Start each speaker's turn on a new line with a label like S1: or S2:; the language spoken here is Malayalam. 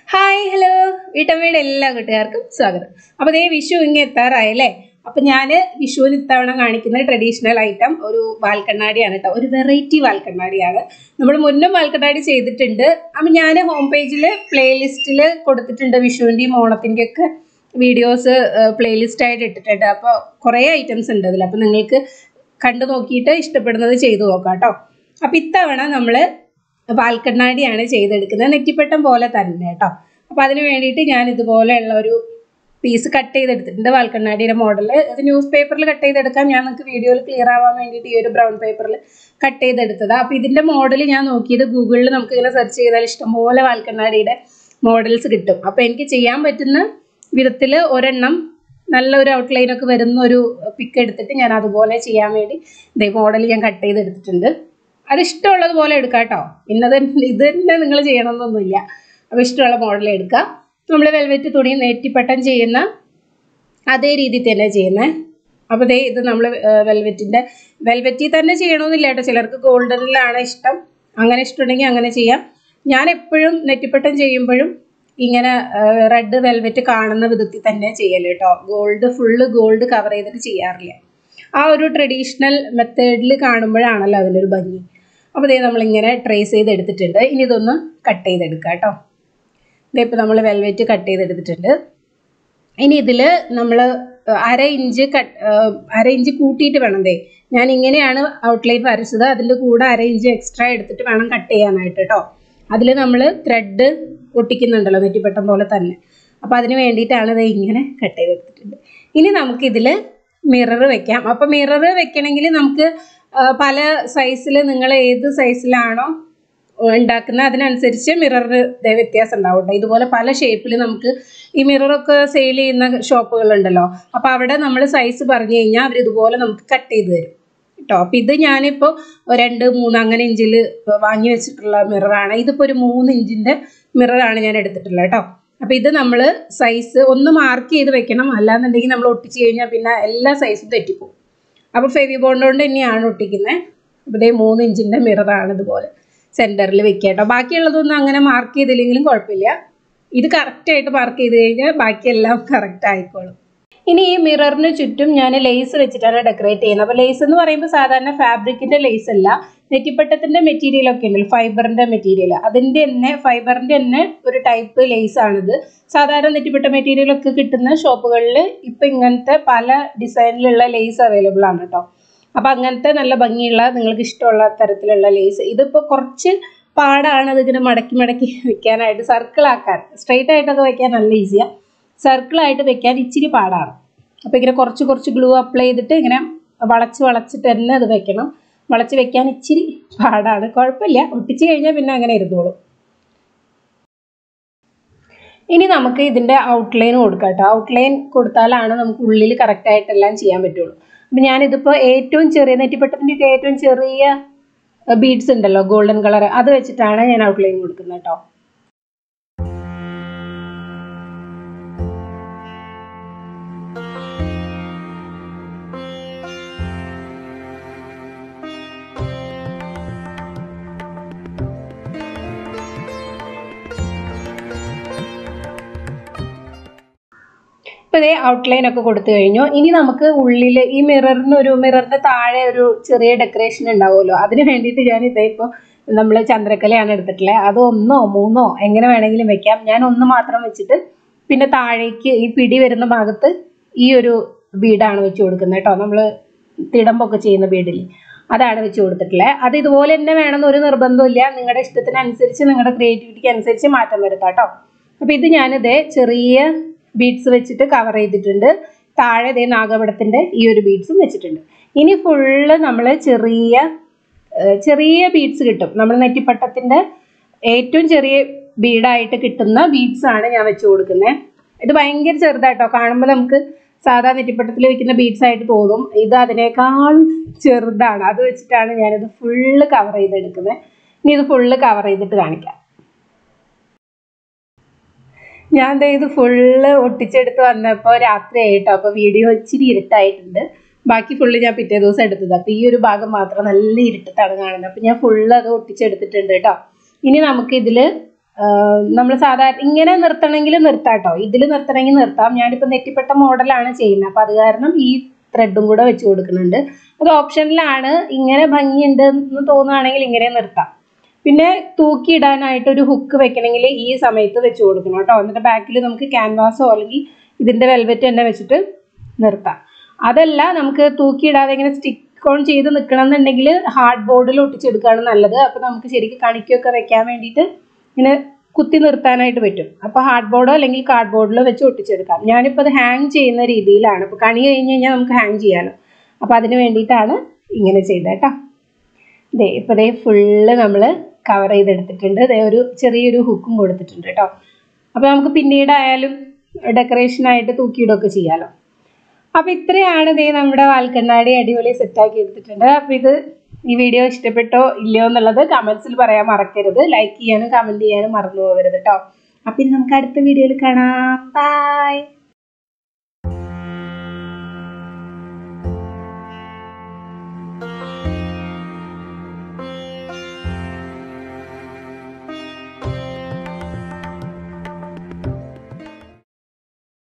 S1: ഹായ് ഹലോ വീട്ടമ്മയുടെ എല്ലാ കൂട്ടുകാർക്കും സ്വാഗതം അപ്പോൾ ദേ വിഷു ഇങ്ങ് എത്താറായല്ലേ അപ്പം ഞാൻ വിഷുവിന് ഇത്തവണ കാണിക്കുന്ന ട്രഡീഷണൽ ഐറ്റം ഒരു വാൽക്കണ്ണാടിയാണ് കേട്ടോ ഒരു വെറൈറ്റി വാൽക്കണ്ണാടിയാണ് നമ്മൾ മുന്നും വാൽക്കണ്ണാടി ചെയ്തിട്ടുണ്ട് അപ്പം ഞാൻ ഹോം പേജിൽ പ്ലേലിസ്റ്റിൽ കൊടുത്തിട്ടുണ്ട് വിഷുവിൻ്റെയും ഓണത്തിൻ്റെയും ഒക്കെ വീഡിയോസ് പ്ലേലിസ്റ്റ് ആയിട്ട് ഇട്ടിട്ടുണ്ട് അപ്പോൾ കുറേ ഐറ്റംസ് ഉണ്ട് അതിൽ അപ്പോൾ നിങ്ങൾക്ക് കണ്ടു നോക്കിയിട്ട് ഇഷ്ടപ്പെടുന്നത് ചെയ്തു നോക്കാം കേട്ടോ അപ്പോൾ ഇത്തവണ നമ്മൾ വാൽക്കണ്ണാടിയാണ് ചെയ്തെടുക്കുന്നത് നെറ്റിപ്പട്ടം പോലെ തന്നെ കേട്ടോ അപ്പോൾ അതിന് വേണ്ടിയിട്ട് ഞാൻ ഇതുപോലെയുള്ള ഒരു പീസ് കട്ട് ചെയ്തെടുത്തിട്ടുണ്ട് വാൽക്കണ്ണാടിയുടെ മോഡൽ ഇത് ന്യൂസ് പേപ്പറിൽ കട്ട് ചെയ്തെടുക്കാം ഞാൻ നിങ്ങൾക്ക് വീഡിയോയിൽ ക്ലിയർ ആവാൻ വേണ്ടിയിട്ട് ഈ ഒരു ബ്രൗൺ പേപ്പറിൽ കട്ട് ചെയ്തെടുത്തതാണ് അപ്പോൾ ഇതിൻ്റെ മോഡൽ ഞാൻ നോക്കിയത് ഗൂഗിളിൽ നമുക്ക് ഇങ്ങനെ സെർച്ച് ചെയ്താൽ ഇഷ്ടംപോലെ വാൽക്കണ്ണാടിയുടെ മോഡൽസ് കിട്ടും അപ്പോൾ എനിക്ക് ചെയ്യാൻ പറ്റുന്ന വിധത്തിൽ ഒരെണ്ണം നല്ലൊരു ഔട്ട്ലൈനൊക്കെ വരുന്ന ഒരു പിക്ക് എടുത്തിട്ട് ഞാൻ അതുപോലെ ചെയ്യാൻ വേണ്ടി ഇതേ മോഡൽ ഞാൻ കട്ട് ചെയ്തെടുത്തിട്ടുണ്ട് അത് ഇഷ്ടമുള്ളത് പോലെ എടുക്കാം കേട്ടോ ഇന്നത് ഇത് തന്നെ നിങ്ങൾ ചെയ്യണമെന്നൊന്നുമില്ല അപ്പോൾ ഇഷ്ടമുള്ള മോഡൽ എടുക്കുക നമ്മൾ വെൽവെറ്റ് തുണി നെറ്റിപ്പട്ടം ചെയ്യുന്ന അതേ രീതിയിൽ തന്നെ ചെയ്യുന്നത് അപ്പോൾ ദേ ഇത് നമ്മൾ വെൽവെറ്റിൻ്റെ വെൽവെറ്റിൽ തന്നെ ചെയ്യണമെന്നില്ല കേട്ടോ ചിലർക്ക് ഗോൾഡനിലാണ് ഇഷ്ടം അങ്ങനെ ഇഷ്ടമുണ്ടെങ്കിൽ അങ്ങനെ ചെയ്യാം ഞാൻ എപ്പോഴും നെറ്റിപ്പട്ടം ചെയ്യുമ്പോഴും ഇങ്ങനെ റെഡ് വെൽവെറ്റ് കാണുന്ന വിധത്തിൽ തന്നെ ചെയ്യൽ കേട്ടോ ഗോൾഡ് ഫുള്ള് ഗോൾഡ് കവർ ചെയ്തിട്ട് ചെയ്യാറില്ല ആ ഒരു ട്രഡീഷണൽ മെത്തേഡിൽ കാണുമ്പോഴാണല്ലോ അതിൻ്റെ ഒരു ഭംഗി അപ്പോൾ ഇതേ നമ്മളിങ്ങനെ ട്രേസ് ചെയ്ത് എടുത്തിട്ടുണ്ട് ഇനി ഇതൊന്ന് കട്ട് ചെയ്തെടുക്കാം കേട്ടോ ഇതിപ്പോൾ നമ്മൾ വെൽവെറ്റ് കട്ട് ചെയ്തെടുത്തിട്ടുണ്ട് ഇനി ഇതിൽ നമ്മൾ അര ഇഞ്ച് കട്ട് അര ഇഞ്ച് കൂട്ടിയിട്ട് വേണം ദേ ഞാൻ ഇങ്ങനെയാണ് ഔട്ട്ലൈൻ വരച്ചത് അതിൻ്റെ കൂടെ അര ഇഞ്ച് എക്സ്ട്രാ എടുത്തിട്ട് വേണം കട്ട് ചെയ്യാനായിട്ട് കേട്ടോ അതിൽ നമ്മൾ ത്രെഡ് ഒട്ടിക്കുന്നുണ്ടല്ലോ നെറ്റിപ്പട്ടം പോലെ തന്നെ അപ്പോൾ അതിന് വേണ്ടിയിട്ടാണ് ഇത് ഇങ്ങനെ കട്ട് ചെയ്തെടുത്തിട്ടുണ്ട് ഇനി നമുക്കിതിൽ മിറർ വെക്കാം അപ്പോൾ മിറർ വെക്കണമെങ്കിൽ നമുക്ക് പല സൈസിൽ നിങ്ങൾ ഏത് സൈസിലാണോ ഉണ്ടാക്കുന്നത് അതിനനുസരിച്ച് മിററിന് വ്യത്യാസം ഉണ്ടാവും കേട്ടോ ഇതുപോലെ പല ഷേപ്പിൽ നമുക്ക് ഈ മിററൊക്കെ സെയിൽ ചെയ്യുന്ന ഷോപ്പുകളുണ്ടല്ലോ അപ്പോൾ അവിടെ നമ്മൾ സൈസ് പറഞ്ഞു കഴിഞ്ഞാൽ അവർ ഇതുപോലെ നമുക്ക് കട്ട് ചെയ്ത് തരും കേട്ടോ അപ്പോൾ ഇത് ഞാനിപ്പോൾ രണ്ട് മൂന്ന് അങ്ങനെ ഇഞ്ചിൽ വാങ്ങി വെച്ചിട്ടുള്ള മിററാണ് ഇതിപ്പോൾ ഒരു മൂന്ന് ഇഞ്ചിൻ്റെ മിററാണ് ഞാൻ എടുത്തിട്ടുള്ളത് കേട്ടോ അപ്പോൾ ഇത് നമ്മൾ സൈസ് ഒന്ന് മാർക്ക് ചെയ്ത് വെക്കണം അല്ലാന്നുണ്ടെങ്കിൽ നമ്മൾ ഒട്ടിച്ച് കഴിഞ്ഞാൽ പിന്നെ എല്ലാ സൈസും തെറ്റിപ്പോകും അപ്പോൾ ഫെവി ബോണ്ട് കൊണ്ട് തന്നെയാണ് ഒട്ടിക്കുന്നത് അപ്പോൾ ഇതേ മൂന്ന് ഇഞ്ചിൻ്റെ മിററാണ് ഇതുപോലെ സെൻറ്ററിൽ വെക്കുക കേട്ടോ ബാക്കിയുള്ളതൊന്നും അങ്ങനെ മാർക്ക് ചെയ്തില്ലെങ്കിലും കുഴപ്പമില്ല ഇത് കറക്റ്റായിട്ട് മാർക്ക് ചെയ്ത് കഴിഞ്ഞാൽ ബാക്കിയെല്ലാം കറക്റ്റ് ആയിക്കോളും ഇനി ഈ മിററിന് ചുറ്റും ഞാൻ ലേസ് വെച്ചിട്ടാണ് ഡെക്കറേറ്റ് ചെയ്യുന്നത് അപ്പോൾ ലേസ് എന്ന് പറയുമ്പോൾ സാധാരണ ഫാബ്രിക്കിൻ്റെ ലേസ് അല്ല നെറ്റിപ്പട്ടത്തിൻ്റെ മെറ്റീരിയൽ ഒക്കെ ഉണ്ടല്ലോ ഫൈബറിൻ്റെ മെറ്റീരിയൽ അതിൻ്റെ തന്നെ ഫൈബറിൻ്റെ തന്നെ ഒരു ടൈപ്പ് ലേസ് ആണിത് സാധാരണ നെറ്റിപ്പട്ട മെറ്റീരിയൽ ഒക്കെ കിട്ടുന്ന ഷോപ്പുകളിൽ ഇപ്പം ഇങ്ങനത്തെ പല ഡിസൈനിലുള്ള ലേസ് അവൈലബിൾ ആണ് കേട്ടോ അപ്പോൾ അങ്ങനത്തെ നല്ല ഭംഗിയുള്ള നിങ്ങൾക്ക് ഇഷ്ടമുള്ള തരത്തിലുള്ള ലേസ് ഇതിപ്പോൾ കുറച്ച് പാടാണ് അതിങ്ങനെ മടക്കി മടക്കി വെക്കാനായിട്ട് സർക്കിളാക്കാൻ സ്ട്രെയിറ്റ് ആയിട്ടൊക്കെ വെക്കാൻ നല്ല ഈസിയാണ് സർക്കിളായിട്ട് വെക്കാൻ ഇച്ചിരി പാടാണ് അപ്പോൾ ഇങ്ങനെ കുറച്ച് കുറച്ച് ഗ്ലൂ അപ്ലൈ ചെയ്തിട്ട് ഇങ്ങനെ വളച്ച് വളച്ചിട്ട് തന്നെ അത് വെക്കണം വളച്ച് വെക്കാൻ ഇച്ചിരി പാടാണ് കുഴപ്പമില്ല ഒട്ടിച്ച് കഴിഞ്ഞാൽ പിന്നെ അങ്ങനെ ഇരുന്നോളും ഇനി നമുക്ക് ഇതിൻ്റെ ഔട്ട്ലൈൻ കൊടുക്കാം കേട്ടോ ഔട്ട്ലൈൻ കൊടുത്താലാണ് നമുക്ക് ഉള്ളിൽ കറക്റ്റായിട്ടെല്ലാം ചെയ്യാൻ പറ്റുള്ളൂ അപ്പം ഞാനിതിപ്പോൾ ഏറ്റവും ചെറിയ നെറ്റിപ്പട്ടത്തിൻ്റെയൊക്കെ ഏറ്റവും ചെറിയ ബീഡ്സ് ഉണ്ടല്ലോ ഗോൾഡൻ കളർ അത് വെച്ചിട്ടാണ് ഞാൻ ഔട്ട്ലൈൻ കൊടുക്കുന്നത് കേട്ടോ ഇപ്പോൾ ഇതേ ഔട്ട്ലൈൻ ഒക്കെ കൊടുത്തു കഴിഞ്ഞു ഇനി നമുക്ക് ഉള്ളിൽ ഈ മിററിന് ഒരു മിററിൻ്റെ താഴെ ഒരു ചെറിയ ഡെക്കറേഷൻ ഉണ്ടാവുമല്ലോ അതിന് വേണ്ടിയിട്ട് ഞാൻ ഇതേ ഇപ്പോൾ നമ്മൾ ചന്ദ്രക്കലയാണ് എടുത്തിട്ടുള്ളത് അത് ഒന്നോ മൂന്നോ എങ്ങനെ വേണമെങ്കിലും വെക്കാം ഞാൻ ഒന്ന് മാത്രം വെച്ചിട്ട് പിന്നെ താഴേക്ക് ഈ പിടി വരുന്ന ഭാഗത്ത് ഈ ഒരു ബീഡാണ് വെച്ച് കൊടുക്കുന്നത് കേട്ടോ നമ്മൾ തിടമ്പൊക്കെ ചെയ്യുന്ന ബീഡിൽ അതാണ് വെച്ച് കൊടുത്തിട്ടുള്ളത് അത് ഇതുപോലെ തന്നെ വേണമെന്ന് ഒരു നിർബന്ധമില്ല നിങ്ങളുടെ ഇഷ്ടത്തിനനുസരിച്ച് നിങ്ങളുടെ ക്രിയേറ്റിവിറ്റിക്ക് അനുസരിച്ച് മാറ്റം വരുത്താം കേട്ടോ അപ്പോൾ ഇത് ഞാനിത് ചെറിയ ബീഡ്സ് വെച്ചിട്ട് കവർ ചെയ്തിട്ടുണ്ട് താഴെ ഇതേ നാഗപടത്തിൻ്റെ ഈ ഒരു ബീഡ്സും വെച്ചിട്ടുണ്ട് ഇനി ഫുള്ള് നമ്മൾ ചെറിയ ചെറിയ ബീഡ്സ് കിട്ടും നമ്മൾ നെറ്റിപ്പട്ടത്തിൻ്റെ ഏറ്റവും ചെറിയ ബീഡായിട്ട് കിട്ടുന്ന ബീഡ്സ് ആണ് ഞാൻ വെച്ച് കൊടുക്കുന്നത് ഇത് ഭയങ്കര ചെറുതായിട്ടോ കാണുമ്പോൾ നമുക്ക് സാധാ നെറ്റിപ്പട്ടത്തിൽ വെക്കുന്ന ബീഡ്സ് ആയിട്ട് തോന്നും ഇത് അതിനേക്കാൾ ചെറുതാണ് അത് വെച്ചിട്ടാണ് ഞാനിത് ഫുള്ള് കവർ ചെയ്തെടുക്കുന്നത് ഇനി ഇത് ഫുള്ള് കവർ ചെയ്തിട്ട് കാണിക്കാം ഞാൻ ദേ ഇത് ഫുള്ള് ഒട്ടിച്ചെടുത്ത് വന്നപ്പോൾ രാത്രി ആയിട്ടോ അപ്പോൾ വീഡിയോ ഇച്ചിരി ഇരുട്ടായിട്ടുണ്ട് ബാക്കി ഫുള്ള് ഞാൻ പിറ്റേ ദിവസം എടുത്തത് അപ്പോൾ ഈ ഒരു ഭാഗം മാത്രം നല്ല ഇരുട്ടത്താണ് കാണുന്നത് അപ്പോൾ ഞാൻ ഫുള്ള് അത് ഒട്ടിച്ചെടുത്തിട്ടുണ്ട് കേട്ടോ ഇനി നമുക്കിതിൽ നമ്മൾ സാധാരണ ഇങ്ങനെ നിർത്തണമെങ്കിൽ നിർത്താം കേട്ടോ ഇതിൽ നിർത്തണമെങ്കിൽ നിർത്താം ഞാനിപ്പോൾ നെറ്റിപ്പെട്ട മോഡലാണ് ചെയ്യുന്നത് അപ്പോൾ അത് കാരണം ഈ ത്രെഡും കൂടെ വെച്ച് കൊടുക്കുന്നുണ്ട് അത് ഓപ്ഷനിലാണ് ഇങ്ങനെ ഭംഗിയുണ്ട് എന്ന് തോന്നുകയാണെങ്കിൽ ഇങ്ങനെ നിർത്താം പിന്നെ തൂക്കി ഇടാനായിട്ട് ഒരു ഹുക്ക് വെക്കണമെങ്കിൽ ഈ സമയത്ത് വെച്ച് കൊടുക്കണം കേട്ടോ എന്നിട്ട് ബാക്കിൽ നമുക്ക് ക്യാൻവാസോ അല്ലെങ്കിൽ ഇതിൻ്റെ വെൽവെറ്റ് തന്നെ വെച്ചിട്ട് നിർത്താം അതല്ല നമുക്ക് തൂക്കി ഇടാതെ ഇങ്ങനെ സ്റ്റിക്ക് ഓൺ ചെയ്ത് നിൽക്കണം എന്നുണ്ടെങ്കിൽ ഹാർഡ് ബോർഡിൽ ഒട്ടിച്ചെടുക്കുകയാണ് നല്ലത് അപ്പോൾ നമുക്ക് ശരിക്കും കണിക്കൊക്കെ വെക്കാൻ വേണ്ടിയിട്ട് ഇങ്ങനെ കുത്തി നിർത്താനായിട്ട് പറ്റും അപ്പോൾ ഹാർഡ് ബോർഡോ അല്ലെങ്കിൽ കാർഡ് ബോർഡിലോ വെച്ച് ഒട്ടിച്ചെടുക്കാം ഞാനിപ്പോൾ അത് ഹാങ് ചെയ്യുന്ന രീതിയിലാണ് ഇപ്പോൾ കണി കഴിഞ്ഞ് കഴിഞ്ഞാൽ നമുക്ക് ഹാങ് ചെയ്യാമല്ലോ അപ്പോൾ അതിന് വേണ്ടിയിട്ടാണ് ഇങ്ങനെ ചെയ്തത് കേട്ടോ ദേ ഇപ്പോൾ ദേ ഫുള്ള് നമ്മൾ കവർ ചെയ്തെടുത്തിട്ടുണ്ട് ദേ ഒരു ചെറിയൊരു ഹുക്കും കൊടുത്തിട്ടുണ്ട് കേട്ടോ അപ്പോൾ നമുക്ക് പിന്നീടായാലും ഡെക്കറേഷനായിട്ട് തൂക്കിയിടുകയൊക്കെ ചെയ്യാമല്ലോ അപ്പോൾ ഇത്രയാണ് ദേ നമ്മുടെ വാൽക്കണ്ണാടി അടിപൊളി സെറ്റാക്കി എടുത്തിട്ടുണ്ട് അപ്പോൾ ഇത് ഈ വീഡിയോ ഇഷ്ടപ്പെട്ടോ ഇല്ലയോ എന്നുള്ളത് കമൻസിൽ പറയാൻ മറക്കരുത് ലൈക്ക് ചെയ്യാനും കമൻറ്റ് ചെയ്യാനും മറന്നു പോകരുത് കേട്ടോ അപ്പം ഇനി നമുക്ക് അടുത്ത വീഡിയോയിൽ കാണാം ബൈ